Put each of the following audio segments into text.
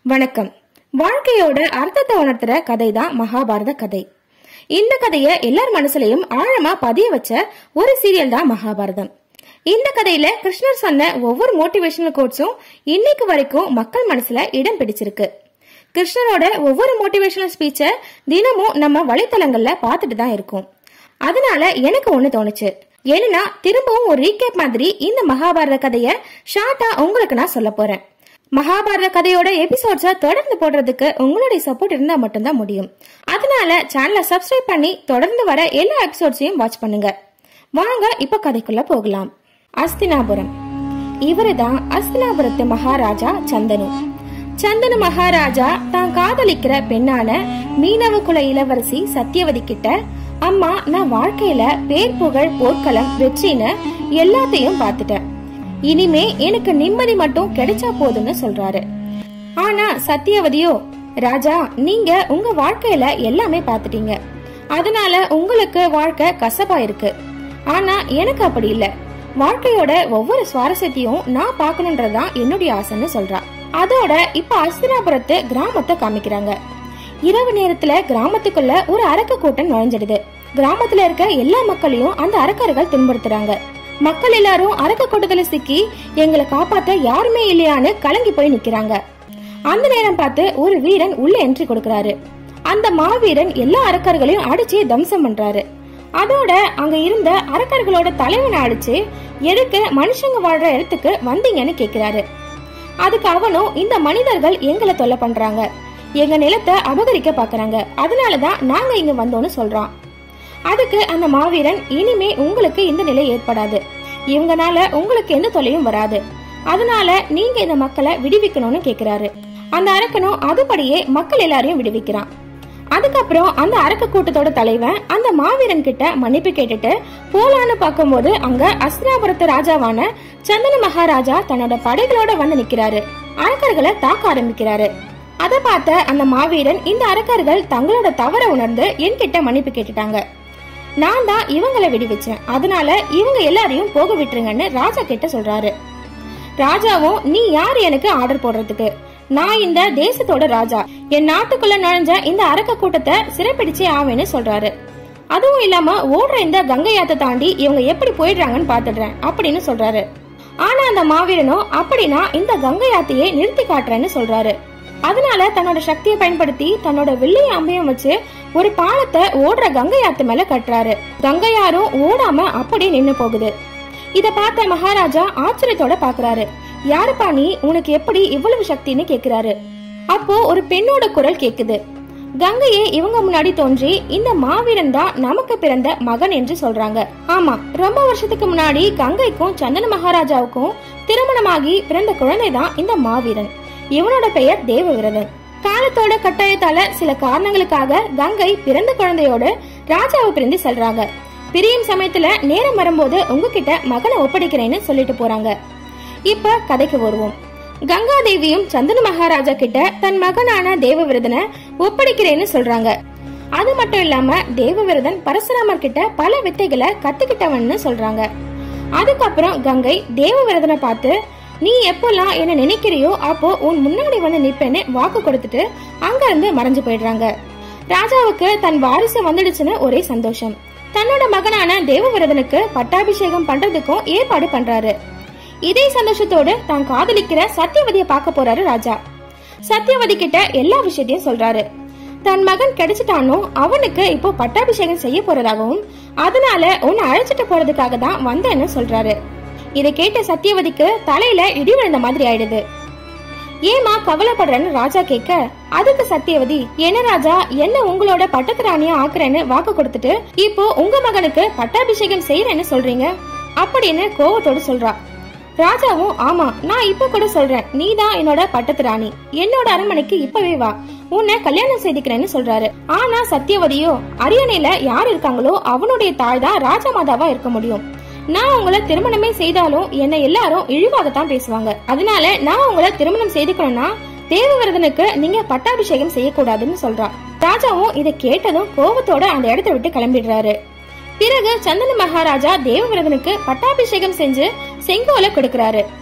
வணக்கம் வாழ்க்கையோட அர்த்தத்தை உணர்த்துற கதை தான் மகாபாரத கதை இந்த கதைய எல்லார் மனசுலயும் ஆழமா பதிய வச்ச ஒரு சீரியல் தான் மகாபாரதம் இந்த கதையில கிருஷ்ணர் சொன்ன ஒவ்வொரு மோட்டிவேஷனல் கோட்ஸும் இன்னைக்கு வரைக்கும் மக்கள் மனசுல இடம் பிடிச்சிருக்கு கிருஷ்ணரோட ஒவ்வொரு மோட்டிவேஷனல் ஸ்பீச்ச தினமும் நம்ம வலைத்தளங்கள்ல பார்த்துட்டு தான் இருக்கோம் அதனால எனக்கு ஒண்ணு தோணுச்சு ஏன்னா திரும்பவும் ஒரு ரீகேப் மாதிரி இந்த மகாபாரத கதைய ஷார்ட்டா உங்களுக்கு நான் சொல்ல போறேன் மகாபாரத கதையோட எபிசோட்ஸ தொடர்ந்து போடுறதுக்கு உங்களுடைய சப்போர்ட் இருந்தா மட்டும்தான் முடியும் அதனால சேனலை சப்ஸ்கிரைப் பண்ணி தொடர்ந்து வர எல்லா எபிசோட்ஸையும் வாட்ச் பண்ணுங்க வாங்க இப்ப கதைக்குள்ள போகலாம் அஸ்தினாபுரம் இவருதான் அஸ்தினாபுரத்து மகாராஜா சந்தனு சந்தனு மகாராஜா தான் காதலிக்கிற பெண்ணான மீனவ குல இளவரசி சத்தியவதி கிட்ட அம்மா நான் வாழ்க்கையில பேர் புகழ் போர்க்களம் வெற்றின்னு எல்லாத்தையும் பார்த்துட்டேன் இனிமே எனக்கு நிம்மதி மட்டும் கிடைச்சா போதும்னு சொல்றாரு ஆனா சத்தியவதியோ ராஜா நீங்க உங்க வாழ்க்கையில எல்லாமே பார்த்துட்டீங்க அதனால உங்களுக்கு வாழ்க்கை கசப்பா இருக்கு ஆனா எனக்கு அப்படி இல்ல வாழ்க்கையோட ஒவ்வொரு சுவாரஸ்யத்தையும் நான் பார்க்கணுன்றதுதான் என்னுடைய ஆசைன்னு சொல்றா அதோட இப்ப அஸ்தினாபுரத்து கிராமத்தை காமிக்கிறாங்க இரவு நேரத்துல கிராமத்துக்குள்ள ஒரு அரக்க கூட்டம் நுழைஞ்சிடுது கிராமத்துல இருக்க எல்லா மக்களையும் அந்த அரக்கர்கள் துன்புறுத்துறாங்க மக்கள் எல்லாரும் அரக்க கூட்டத்துல சிக்கி எங்களை காப்பாத்த யாருமே இல்லையான்னு கலங்கி போய் நிக்கிறாங்க அந்த நேரம் பார்த்து ஒரு வீரன் உள்ள என்ட்ரி கொடுக்கறாரு அந்த மாவீரன் எல்லா அரக்கர்களையும் அடிச்சு தம்சம் பண்றாரு அதோட அங்க இருந்த அரக்கர்களோட தலைவனை அடிச்சு எதுக்கு மனுஷங்க வாழ்ற இடத்துக்கு வந்தீங்கன்னு கேக்குறாரு அதுக்கு அவனும் இந்த மனிதர்கள் எங்களை தொல்லை பண்றாங்க எங்க நிலத்தை அபகரிக்க பாக்குறாங்க அதனாலதான் நாங்க இங்க வந்தோம்னு சொல்றான் அதுக்கு அந்த மாவீரன் இனிமே உங்களுக்கு இந்த நிலை ஏற்படாது இவங்கனால உங்களுக்கு எந்த தொல்லையும் வராது அதனால நீங்க இந்த மக்களை விடுவிக்கணும்னு கேக்குறாரு அந்த அரக்கனும் அதுபடியே மக்கள் எல்லாரையும் விடுவிக்கிறான் அதுக்கப்புறம் அந்த அரக்க கூட்டத்தோட தலைவன் அந்த மாவீரன் கிட்ட மன்னிப்பு கேட்டுட்டு போலான்னு பார்க்கும்போது அங்க அஸ்தினாபுரத்து ராஜாவான சந்தன மகாராஜா தன்னோட படைகளோட வந்து நிக்கிறாரு அரக்கர்களை தாக்க ஆரம்பிக்கிறாரு அதை பார்த்த அந்த மாவீரன் இந்த அரக்கர்கள் தங்களோட தவற உணர்ந்து என்கிட்ட மன்னிப்பு கேட்டுட்டாங்க நான் தான் இவங்களை விடுவிச்சேன் அதனால இவங்க எல்லாரையும் போக விட்டுருங்கன்னு ராஜா கிட்ட சொல்றாரு ராஜாவும் நீ யார் எனக்கு ஆர்டர் போடுறதுக்கு நான் இந்த தேசத்தோட ராஜா என் நாட்டுக்குள்ள நுழைஞ்ச இந்த அரக்க கூட்டத்தை சிறைப்பிடிச்சே ஆவேன்னு சொல்றாரு அதுவும் இல்லாம ஓடுற இந்த கங்கை யாத்தை தாண்டி இவங்க எப்படி போயிடுறாங்கன்னு பாத்துடுறேன் அப்படின்னு சொல்றாரு ஆனா அந்த மாவீரனும் அப்படின்னா இந்த கங்கை யாத்தையே நிறுத்தி காட்டுறேன்னு சொல்றாரு அதனால தன்னோட சக்தியை பயன்படுத்தி தன்னோட வில்லையும் அம்பையும் வச்சு ஒரு பாலத்தை ஓடுற கங்கை ஆத்து மேல கட்டுறாரு கங்கையாரும் ஓடாம அப்படியே நின்னு போகுது இத பார்த்த மகாராஜா ஆச்சரியத்தோட பாக்குறாரு யாருப்பா நீ உனக்கு எப்படி இவ்வளவு சக்தின்னு கேக்குறாரு அப்போ ஒரு பெண்ணோட குரல் கேக்குது கங்கையே இவங்க முன்னாடி தோன்றி இந்த மாவீரன் தான் நமக்கு பிறந்த மகன் என்று சொல்றாங்க ஆமா ரொம்ப வருஷத்துக்கு முன்னாடி கங்கைக்கும் சந்தன மகாராஜாவுக்கும் திருமணமாகி பிறந்த குழந்தை தான் இந்த மாவீரன் இவனோட பெயர் தேவவிரதன் காலத்தோட கட்டாயத்தால சில காரணங்களுக்காக கங்கை பிறந்த குழந்தையோட ராஜாவை பிரிந்து செல்றாங்க பிரியும் சமயத்துல நேரம் வரும்போது உங்ககிட்ட மகனை ஒப்படைக்கிறேன்னு சொல்லிட்டு போறாங்க இப்ப கதைக்கு வருவோம் கங்கா தேவியும் சந்தன மகாராஜா கிட்ட தன் மகனான தேவவிரதனை ஒப்படைக்கிறேன்னு சொல்றாங்க அது மட்டும் இல்லாம தேவவிரதன் பரசுராமர் கிட்ட பல வித்தைகளை கத்துக்கிட்டவன்னு சொல்றாங்க அதுக்கப்புறம் கங்கை தேவவிரதனை பார்த்து நீ எப்பெல்லாம் என்ன நினைக்கிறியோ அப்போ உன் முன்னாடி வந்து நிப்பேன்னு வாக்கு கொடுத்துட்டு அங்க இருந்து மறைஞ்சு போயிடுறாங்க ராஜாவுக்கு தன் வாரிசு வந்துடுச்சுன்னு ஒரே சந்தோஷம் தன்னோட மகனான தேவவிரதனுக்கு பட்டாபிஷேகம் பண்றதுக்கும் ஏற்பாடு பண்றாரு இதே சந்தோஷத்தோடு தான் காதலிக்கிற சத்தியவதிய பார்க்க போறாரு ராஜா சத்தியவதி கிட்ட எல்லா விஷயத்தையும் சொல்றாரு தன் மகன் கிடைச்சிட்டானோ அவனுக்கு இப்போ பட்டாபிஷேகம் செய்ய போறதாகவும் அதனால உன்னை அழைச்சிட்டு போறதுக்காக தான் வந்தேன்னு சொல்றாரு இதை கேட்ட சத்தியவதிக்கு தலையில இடி விழுந்த மாதிரி ஆயிடுது ஏமா கவலைப்படுறேன்னு ராஜா கேட்க அதுக்கு சத்தியவதி என்ன ராஜா என்ன உங்களோட பட்டத்து ராணியா ஆக்குறேன்னு வாக்கு கொடுத்துட்டு இப்போ உங்க மகனுக்கு பட்டாபிஷேகம் செய்யறேன்னு சொல்றீங்க அப்படின்னு கோவத்தோடு சொல்றா ராஜாவும் ஆமா நான் இப்ப கூட சொல்றேன் நீ தான் என்னோட பட்டத்து ராணி என்னோட அரண்மனைக்கு இப்பவே வா உன்னை கல்யாணம் செய்திக்கிறேன்னு சொல்றாரு ஆனா சத்தியவதியோ அரியணையில யார் இருக்காங்களோ அவனுடைய தாய் தான் ராஜமாதாவா இருக்க முடியும் நான் உங்களை திருமணமே செய்தாலும் என்னை எல்லாரும் இழிவாகத்தான் பேசுவாங்க அதனால நான் உங்களை திருமணம் செய்துக்கணும்னா தேவவிரதனுக்கு நீங்க பட்டாபிஷேகம் செய்யக்கூடாதுன்னு சொல்றா ராஜாவும் இதை கேட்டதும் கோபத்தோட அந்த இடத்தை விட்டு கிளம்பிடுறாரு பிறகு சந்தன மகாராஜா தேவவிரதனுக்கு பட்டாபிஷேகம் செஞ்சு செங்கோலை கொடுக்கறாரு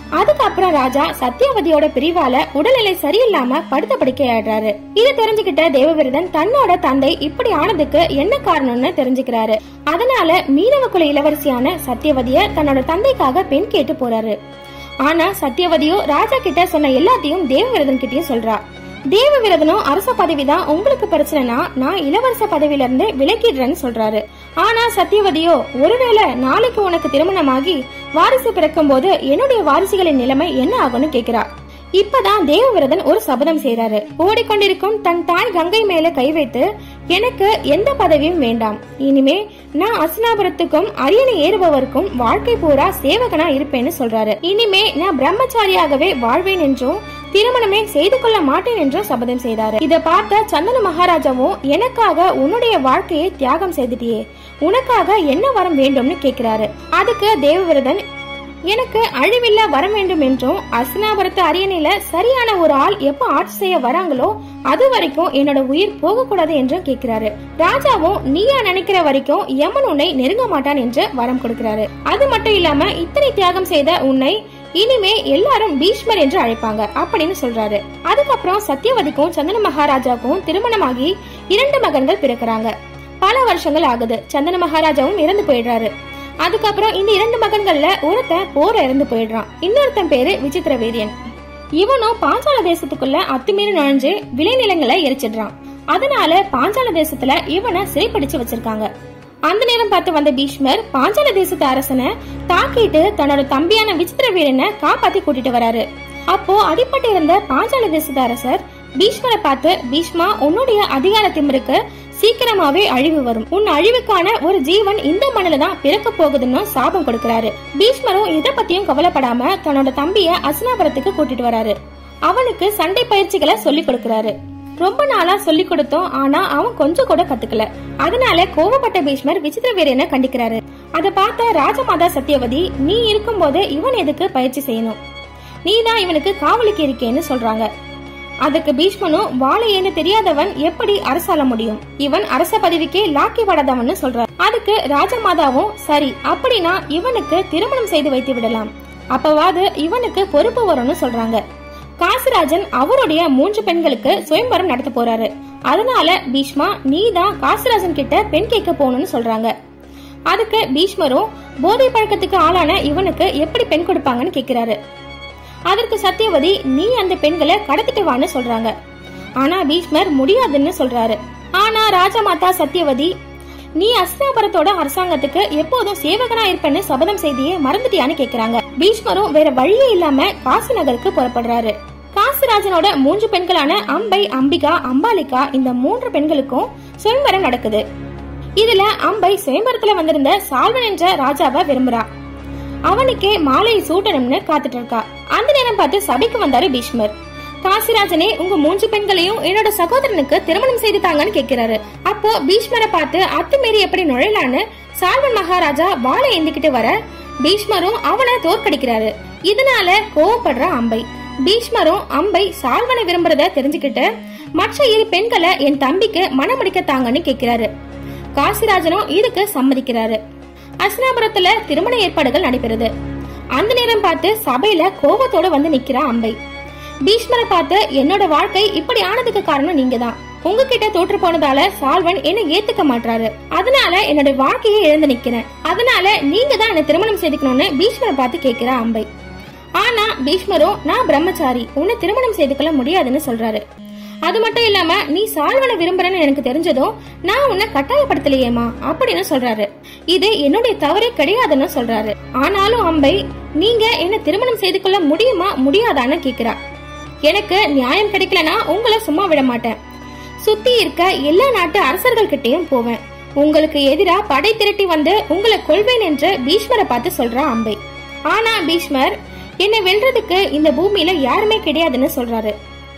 அதுக்கப்புறம் ராஜா சத்யாவதியோட பிரிவால உடல்நிலை சரியில்லாம படுத்த படுக்கையாடுறாரு இதை தெரிஞ்சுக்கிட்ட தேவவிரதன் தன்னோட தந்தை இப்படி ஆனதுக்கு என்ன காரணம்னு தெரிஞ்சுக்கிறாரு அதனால மீனவ குல இளவரசியான சத்யவதிய தன்னோட தந்தைக்காக பெண் கேட்டு போறாரு ஆனா சத்யவதியோ ராஜா கிட்ட சொன்ன எல்லாத்தையும் தேவவிரதன் கிட்டயும் சொல்றா தேவவிரதனும் அரச பதவிதான் உங்களுக்கு பிரச்சனைனா நான் இளவரச பதவியில இருந்து விலக்கிடுறேன்னு சொல்றாரு ஆனா சத்யவதியோ ஒருவேளை நாளைக்கு உனக்கு திருமணமாகி வாரிசு பிறக்கும் போது என்னுடைய வாரிசுகளின் நிலைமை என்ன ஆகும்னு கேக்குறா இப்பதான் தேவவிரதன் ஒரு சபதம் செய்றாரு ஓடிக்கொண்டிருக்கும் தன் தாய் கங்கை மேல கை வைத்து எனக்கு எந்த பதவியும் வேண்டாம் இனிமே நான் அஸ்னாபுரத்துக்கும் அரியணை ஏறுபவருக்கும் வாழ்க்கை பூரா சேவகனா இருப்பேன்னு சொல்றாரு இனிமே நான் பிரம்மச்சாரியாகவே வாழ்வேன் என்றும் திருமணமே செய்து கொள்ள மாட்டேன் என்றும் சபதம் செய்தாரு இத பார்த்த சந்தன மகாராஜாவும் எனக்காக உன்னுடைய வாழ்க்கையை தியாகம் செய்துட்டியே உனக்காக என்ன வரம் வேண்டும்னு கேக்குறாரு அதுக்கு தேவவிரதன் எனக்கு அழிவில்ல வர வேண்டும் என்றும் அஸ்னாபுரத்து அரியணையில சரியான ஒரு ஆள் எப்ப ஆட்சி செய்ய வராங்களோ அது வரைக்கும் என்னோட உயிர் போகக்கூடாது என்றும் கேக்குறாரு ராஜாவும் நீயா நினைக்கிற வரைக்கும் யமன் உன்னை நெருங்க மாட்டான் என்று வரம் கொடுக்கிறாரு அது மட்டும் இல்லாம இத்தனை தியாகம் செய்த உன்னை இனிமே எல்லாரும் பீஷ்மர் என்று அழைப்பாங்க அப்படின்னு சொல்றாரு அதுக்கப்புறம் சத்யவதிக்கும் சந்தன மகாராஜாவுக்கும் திருமணமாகி இரண்டு மகன்கள் பிறக்கிறாங்க பல வருஷங்கள் ஆகுது சந்தன மகாராஜாவும் இறந்து போயிடுறாரு அதுக்கப்புறம் இந்த இரண்டு மகன்கள்ல ஒருத்தன் போர இறந்து போயிடுறான் இன்னொருத்தன் பேரு விசித்திர வீரியன் இவனும் பாஞ்சால தேசத்துக்குள்ள அத்துமீறி நுழைஞ்சு விளைநிலங்களை எரிச்சிடுறான் அதனால பாஞ்சால தேசத்துல இவனை சிறைப்பிடிச்சு வச்சிருக்காங்க அந்த நேரம் பார்த்து வந்த பீஷ்மர் பாஞ்சால தேசத்து அரசனை தாக்கிட்டு தன்னோட தம்பியான விசித்திர வீரனை காப்பாத்தி கூட்டிட்டு வராரு அப்போ அடிப்பட்டு இருந்த பாஞ்சால தேசத்து அரசர் பீஷ்மரை பார்த்து பீஷ்மா உன்னுடைய அதிகார திமிருக்கு சீக்கிரமாவே அழிவு வரும் உன் அழிவுக்கான ஒரு ஜீவன் இந்த மண்ணில தான் பிறக்க போகுதுன்னு சாபம் கொடுக்கறாரு பீஷ்மரும் இத பத்தியும் கவலைப்படாம தன்னோட தம்பிய அஸ்னாபுரத்துக்கு கூட்டிட்டு வராரு அவனுக்கு சண்டை பயிற்சிகளை சொல்லி கொடுக்கறாரு ரொம்ப நாளா சொல்லி கொடுத்தோம் ஆனா அவன் கொஞ்சம் கூட கத்துக்கல அதனால கோவப்பட்ட பீஷ்மர் விசித்திர வீரனை கண்டிக்கிறாரு அத பார்த்த ராஜமாதா சத்யவதி நீ இருக்கும்போது இவன் எதுக்கு பயிற்சி செய்யணும் நீ தான் இவனுக்கு காவலுக்கு இருக்கேன்னு சொல்றாங்க அதுக்கு பீஷ்மனும் வாழையேன்னு தெரியாதவன் எப்படி அரசாள முடியும் இவன் அரச பதவிக்கே லாக்கி படாதவன்னு சொல்றார் அதுக்கு ராஜமாதாவும் சரி அப்படின்னா இவனுக்கு திருமணம் செய்து வைத்து விடலாம் அப்பவாது இவனுக்கு பொறுப்பு வரும்னு சொல்றாங்க காசிராஜன் அவருடைய மூன்று பெண்களுக்கு சுயம்பரம் நடத்த போறாரு அதனால பீஷ்மா நீ தான் காசிராஜன் கிட்ட பெண் கேட்க போகணும்னு சொல்றாங்க அதுக்கு பீஷ்மரும் போதை பழக்கத்துக்கு ஆளான இவனுக்கு எப்படி பெண் கொடுப்பாங்கன்னு கேக்குறாரு அதற்கு சத்தியவதி நீ அந்த பெண்களை கடத்திட்டு வான்னு சொல்றாங்க ஆனா பீஷ்மர் முடியாதுன்னு சொல்றாரு ஆனா ராஜமாதா சத்தியவதி நீ அஸ்தாபரத்தோட அரசாங்கத்துக்கு எப்போதும் சேவகனா இருப்பேன்னு சபதம் செய்தியே மறந்துட்டியான்னு கேக்குறாங்க பீஷ்மரும் வேற வழியே இல்லாம காசி நகருக்கு புறப்படுறாரு காசிராஜனோட மூன்று பெண்களான அம்பை அம்பிகா அம்பாலிகா இந்த மூன்று பெண்களுக்கும் சுயம்பரம் நடக்குது இதுல அம்பை சுயம்பரத்துல வந்திருந்த சால்வன் என்ற ராஜாவை விரும்புறா அவனுக்கே மாலையை சூட்டணும்னு காத்துட்டு இருக்கா அந்த நேரம் பார்த்து சபைக்கு வந்தாரு பீஷ்மர் காசிராஜனே உங்க மூன்று பெண்களையும் என்னோட சகோதரனுக்கு திருமணம் செய்து தாங்கன்னு கேக்குறாரு அப்போ பீஷ்மரை பார்த்து அத்துமீறி எப்படி நுழையலான்னு சால்வன் மகாராஜா வாளை ஏந்திக்கிட்டு வர பீஷ்மரும் அவனை தோற்கடிக்கிறாரு இதனால கோவப்படுற அம்பை பீஷ்மரும் அம்பை சால்வனை விரும்புறத தெரிஞ்சுக்கிட்டு மற்ற இரு பெண்களை என் தம்பிக்கு மணமுடிக்க தாங்கன்னு கேக்குறாரு காசிராஜனும் இதுக்கு சம்மதிக்கிறாரு அஸ்னாபுரத்துல திருமண ஏற்பாடுகள் நடைபெறுது அந்த நேரம் பார்த்து சபையில கோபத்தோட வந்து நிக்கிறா அம்பை பீஷ்மரை பார்த்து என்னோட வாழ்க்கை இப்படி ஆனதுக்கு காரணம் நீங்க தான் உங்ககிட்ட தோற்று போனதால சால்வன் என்ன ஏத்துக்க மாட்டாரு அதனால என்னோட வாழ்க்கையை இழந்து நிக்கிறேன் அதனால நீங்க தான் என்ன திருமணம் செய்துக்கணும்னு பீஷ்மரை பார்த்து கேக்குறா அம்பை ஆனா பீஷ்மரும் நான் பிரம்மச்சாரி உன்னை திருமணம் செய்துக்கொள்ள முடியாதுன்னு சொல்றாரு அது மட்டும் இல்லாம நீ சால்வனை விரும்புறன்னு எனக்கு தெரிஞ்சதும் நான் உன்னை கட்டாயப்படுத்தலையேமா அப்படின்னு சொல்றாரு இது என்னுடைய தவறே கிடையாதுன்னு சொல்றாரு ஆனாலும் அம்பை நீங்க என்ன திருமணம் செய்து கொள்ள முடியுமா முடியாதான்னு கேக்குறா எனக்கு நியாயம் கிடைக்கலனா உங்களை சும்மா விட மாட்டேன் சுத்தி இருக்க எல்லா நாட்டு அரசர்கள் கிட்டயும் போவேன் உங்களுக்கு எதிரா படை திரட்டி வந்து உங்களை கொள்வேன் என்று பீஷ்மரை பார்த்து சொல்றா அம்பை ஆனா பீஷ்மர் என்னை வெல்றதுக்கு இந்த பூமியில யாருமே கிடையாதுன்னு சொல்றாரு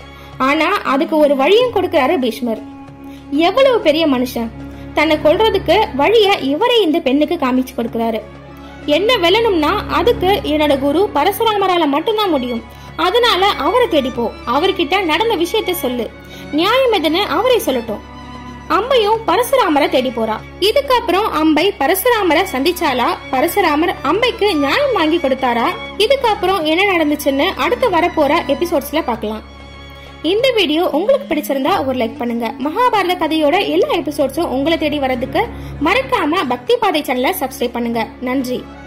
ஆனா அதுக்கு ஒரு வழியும் கொடுக்கறாரு பீஷ்மர் எவ்வளவு பெரிய மனுஷன் தன்னை கொல்றதுக்கு வழிய இவரே இந்த பெண்ணுக்கு காமிச்சு கொடுக்கறாரு என்ன வெல்லணும்னா அதுக்கு என்னோட குரு பரசுராமரால மட்டும்தான் முடியும் அதனால அவரை தேடிப்போ அவர்கிட்ட நடந்த விஷயத்த சொல்லு நியாயம் எதுன்னு அவரே சொல்லட்டும் அம்பையும் பரசுராமரை தேடி போறா இதுக்கப்புறம் அம்பை பரசுராமரை சந்திச்சாலா பரசுராமர் அம்பைக்கு நியாயம் வாங்கி கொடுத்தாரா இதுக்கப்புறம் என்ன நடந்துச்சுன்னு அடுத்து வரப்போற எபிசோட்ஸ்ல பார்க்கலாம் இந்த வீடியோ உங்களுக்கு பிடிச்சிருந்தா ஒரு லைக் பண்ணுங்க மகாபாரத கதையோட எல்லா எபிசோட்ஸும் உங்களை தேடி வரதுக்கு மறக்காம பக்தி பாதை சேனலை சப்ஸ்கிரைப் பண்ணுங்க நன்றி